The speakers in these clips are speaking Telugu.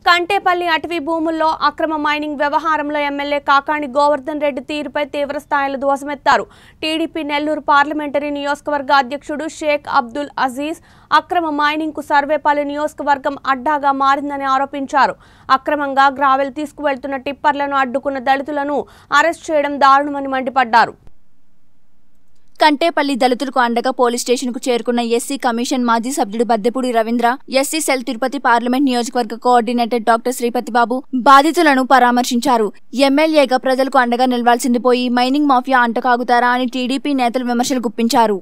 కంటేపల్లి అటవీ భూముల్లో అక్రమ మైనింగ్ వ్యవహారంలో ఎమ్మెల్యే కాకాణి గోవర్ధన్ రెడ్డి తీరుపై తీవ్ర స్థాయిలో ధ్వసమెత్తారు టీడీపీ నెల్లూరు పార్లమెంటరీ నియోజకవర్గ అధ్యక్షుడు షేక్ అబ్దుల్ అజీజ్ అక్రమ మైనింగ్ కు సర్వేపల్లి నియోజకవర్గం అడ్డాగా మారిందని ఆరోపించారు అక్రమంగా గ్రావెల్ తీసుకువెళ్తున్న టిప్పర్లను అడ్డుకున్న దళితులను అరెస్ట్ చేయడం దారుణమని మండిపడ్డారు కంటేపల్లి దళితులకు అండగా పోలీస్ స్టేషన్ కు చేరుకున్న ఎస్సీ కమిషన్ మాజీ సభ్యుడు Baddepudi Ravindra SC cell Tirupati parliament నియోజకవర్గ కోఆర్డినేటర్ డాక్టర్ శ్రీపతి బాబు బాధితులను పరామర్శించారు ఎమ్మెల్యేగా ప్రజలకు అండగా నిలవాల్సింది పోయి మైనింగ్ మాఫియా అంటకాగుతారా అని టీడీపీ నేతలు విమర్శలు గుప్పించారు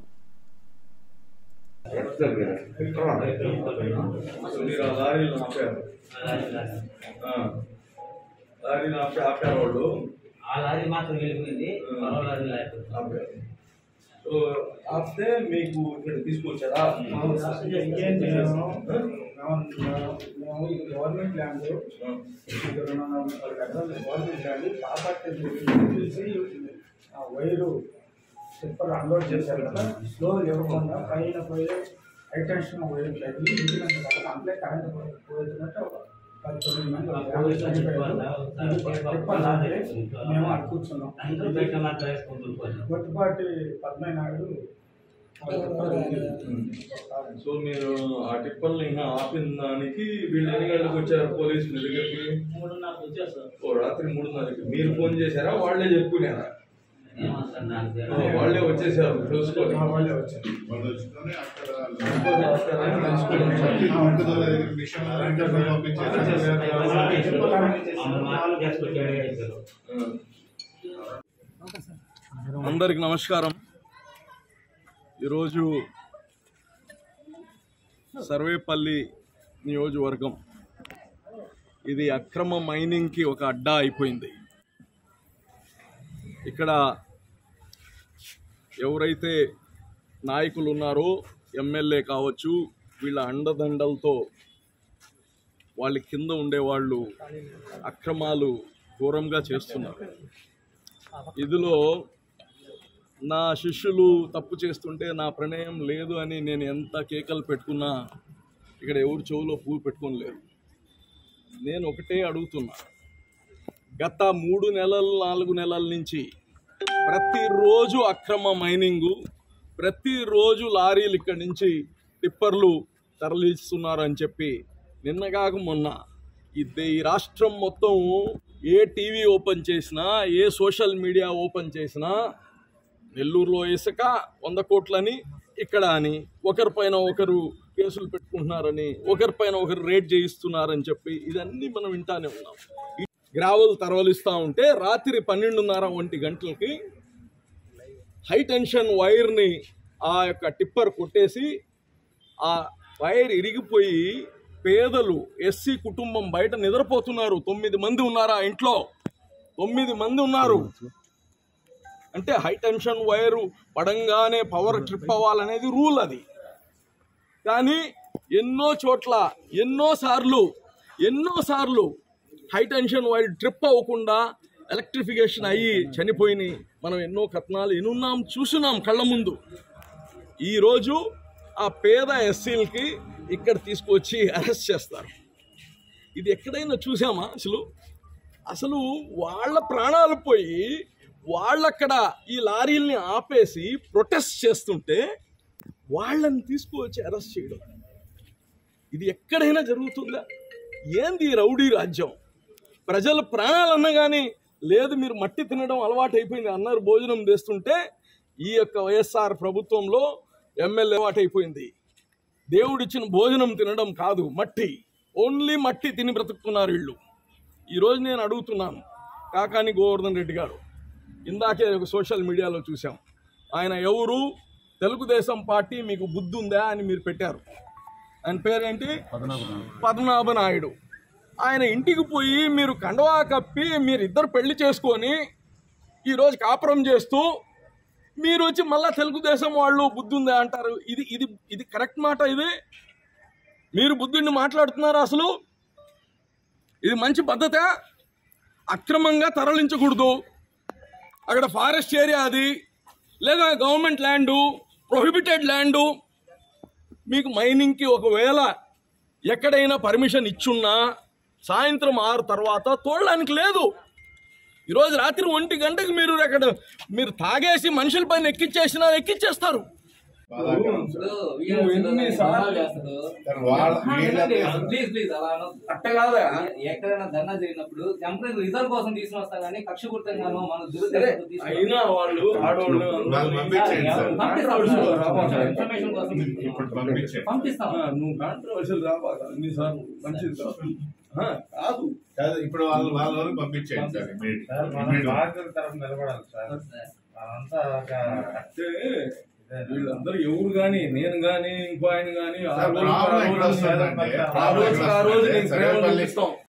మీరు ఆ లారీలు ఆపారు ఆ. లారీలు ఆపి ఆపారు వాళ్ళు ఆ లారీ మాత్రం వెళ్ళిపోయింది మరో లారీ లేకపోతే ఆపారు సో ఆపితే మీకు ఇక్కడ తీసుకొచ్చారా ఇంకేం చేయము మేము మేము ఇది గవర్నమెంట్ ల్యాండ్ ఇది రెండు వందల ముప్పై గంటలు గవర్నమెంట్ ల్యాండ్ కాబట్టి చూసి ఆ వైరు టిప్పర్ అన్లోడ్ చేశారు కదా స్లో ఇవ్వకుండా పైన పోయి హై టెన్షన్ వైర్ తగిలి ఇంటికి కదా కంప్లైంట్ కరెంట్ పోతున్నట్టు ఒక పది తొమ్మిది మంది ఒక యాభై చనిపోయారు. ఇది టిప్పర్ లాగే మేము అక్కడ కూర్చున్నాం అందరూ బయట మాత్రం వేసుకుంటూ పోయారు గొట్టుపాటి పద్మయ్య నాయుడు వాళ్ళ టిప్పర్ ఉంది. సో మీరు ఆ టిప్పర్లు ఇంకా ఆపిన దానికి వీళ్ళు ఎన్ని గంటలకు వచ్చారు పోలీసు మీ దగ్గరికి మూడున్నరకు వచ్చేస్తారు ఓ రాత్రి మూడున్నరకి మీరు ఫోన్ చేశారా వాళ్ళే చెప్పుకున్నారా ఏమొస్తారు నాకు ఓ, తెలియదు. వాళ్ళే వచ్చేసారు తెలుసుకొని మా వాళ్ళే వచ్చారు వాళ్ళు వచ్చుకొని అక్కడ తెలుసుకొని వస్తారని తెలుసుకొని వచ్చారు. పట్టుదల దగ్గర మిషన్ ఇంటర్వ్యూ పంపించారు మమ్మల్ని మాత్రం చేసుకొచ్చాడు వేశారు. అందరికి నమస్కారం ఈరోజు సర్వేపల్లి నియోజకవర్గం ఇది అక్రమ మైనింగ్కి ఒక అడ్డా అయిపోయింది ఇక్కడ ఎవరైతే నాయకులు ఉన్నారో ఎమ్మెల్యే కావచ్చు వీళ్ళ అండదండలతో వాళ్ళ కింద ఉండేవాళ్ళు అక్రమాలు ఘోరంగా చేస్తున్నారు ఇందులో నా శిష్యులు తప్పు చేస్తుంటే నా ప్రణయం లేదు అని నేను ఎంత కేకలు పెట్టుకున్నా ఇక్కడ ఎవరు చెవులో పువ్వు పెట్టుకొని లేరు నేను ఒకటే అడుగుతున్నా గత మూడు నెలలు నాలుగు నెలల నుంచి ప్రతిరోజు అక్రమ మైనింగు ప్రతిరోజు లారీలు ఇక్కడి నుంచి టిప్పర్లు తరలిస్తున్నారని చెప్పి నిన్నగాక మొన్న ఇది ఈ రాష్ట్రం మొత్తం ఏ టీవీ ఓపెన్ చేసినా ఏ సోషల్ మీడియా ఓపెన్ చేసినా నెల్లూరులో ఇసుక వంద కోట్లని ఇక్కడ అని ఒకరిపైన ఒకరు కేసులు పెట్టుకుంటున్నారని ఒకరిపైన ఒకరు రేట్ చేయిస్తున్నారని చెప్పి ఇదన్నీ మనం వింటానే ఉన్నాం ఈ గ్రావెల్ తరవలిస్తూ ఉంటే రాత్రి పన్నెండున్నర ఒంటి గంటలకి హై టెన్షన్ వైర్ని ఆ యొక్క టిప్పర్ కొట్టేసి ఆ వైర్ ఇరిగిపోయి పేదలు ఎస్సీ కుటుంబం బయట నిద్రపోతున్నారు తొమ్మిది మంది ఉన్నారు ఆ ఇంట్లో తొమ్మిది మంది ఉన్నారు అంటే హై టెన్షన్ వైరు పడంగానే పవర్ ట్రిప్ అవ్వాలనేది రూల్ అది కానీ ఎన్నో చోట్ల ఎన్నో సార్లు ఎన్నో సార్లు హై టెన్షన్ వైర్ ట్రిప్ అవ్వకుండా ఎలక్ట్రిఫికేషన్ అయ్యి చనిపోయినాయి మనం ఎన్నో కథనాలు ఎన్నున్నాం చూస్తున్నాం కళ్ళ ముందు ఈరోజు ఆ పేద ఎస్సీలకి ఇక్కడ తీసుకొచ్చి అరెస్ట్ చేస్తారు ఇది ఎక్కడైనా చూసామా అసలు అసలు వాళ్ళ ప్రాణాలు పోయి వాళ్ళక్కడ ఈ లారీల్ని ఆపేసి ప్రొటెస్ట్ చేస్తుంటే వాళ్ళని తీసుకువచ్చి అరెస్ట్ చేయడం ఇది ఎక్కడైనా జరుగుతుందా ఏంది ఈ రౌడీ రాజ్యం ప్రజల ప్రాణాలు అన్నా కానీ లేదు మీరు మట్టి తినడం అలవాటు అయిపోయింది అన్నారు భోజనం తెస్తుంటే ఈ యొక్క వైఎస్ఆర్ ప్రభుత్వంలో ఎమ్మెల్యే అలవాటు అయిపోయింది దేవుడిచ్చిన భోజనం తినడం కాదు మట్టి ఓన్లీ మట్టి తిని బ్రతుకుతున్నారు వీళ్ళు ఈరోజు నేను అడుగుతున్నాను కాకాని గోవర్ధన్ రెడ్డి గారు ఇందాకే ఒక సోషల్ మీడియాలో చూసాం ఆయన ఎవరు తెలుగుదేశం పార్టీ మీకు బుద్ధి ఉందా అని మీరు పెట్టారు ఆయన పేరేంటి పద్మనాభ నాయుడు ఆయన ఇంటికి పోయి మీరు కండవా కప్పి మీరు ఇద్దరు పెళ్లి చేసుకొని ఈరోజు కాపురం చేస్తూ మీరు వచ్చి మళ్ళా తెలుగుదేశం వాళ్ళు బుద్ధి ఉందా అంటారు ఇది ఇది ఇది కరెక్ట్ మాట ఇది మీరు బుద్ధుడిని మాట్లాడుతున్నారా అసలు ఇది మంచి పద్ధత అక్రమంగా తరలించకూడదు అక్కడ ఫారెస్ట్ ఏరియా అది లేదా గవర్నమెంట్ ల్యాండు ప్రొహిబిటెడ్ ల్యాండు మీకు మైనింగ్కి ఒకవేళ ఎక్కడైనా పర్మిషన్ ఇచ్చున్నా సాయంత్రం ఆరు తర్వాత తోడడానికి లేదు ఈరోజు రాత్రి ఒంటి గంటకి మీరు అక్కడ మీరు తాగేసి మనుషుల పైన ఎక్కిచ్చేసినా ఎక్కిచ్చేస్తారు బాధాకరం. నువ్వు ఎన్నిసార్లు వాళ్ళ వీళ్ళ ప్లీజ్ ప్లీజ్ అలా అనొద్దు. అట్ట కాదా ఎక్కడైనా ధర్నా జరిగినప్పుడు టెంపరీ రిజల్ట్ కోసం తీసుకుని వస్తా కానీ కక్ష గుర్తంగానో మన సరే దురుద్దేశంతో తీసుకుని అయినా వాళ్ళు ఆడవాళ్ళు వాళ్ళు పంపించేయండి సార్ పంపిస్తాం ఇన్ఫర్మేషన్ కోసం ఇప్పుడు పంపించండి పంపిస్తాం ఆ, నువ్వు కాంట్రవర్షియల్ రాబాక అన్నిసార్లు మంచిది కాదు ఆ, కాదు కాదు ఇప్పుడు వాళ్ళు వాళ్ళ వరకు పంపించేయండి సార్ immediate- సార్ మనం immediate. బాధ్యత తరఫు నిలబడాలి సార్ మనంతా ఒక అంటే వీళ్ళందరూ ఎవరు గాని నేను గాని ఇంకో ఆయన గాని ఆ సార్ రోజుకి ఆ ప్రాబ్లం ఎక్కడ రోజు వస్తుందంటే ఆ రోజుకి ఆ రోజు నేను ప్రేమ సర్వేపల్లి చూపిస్తాం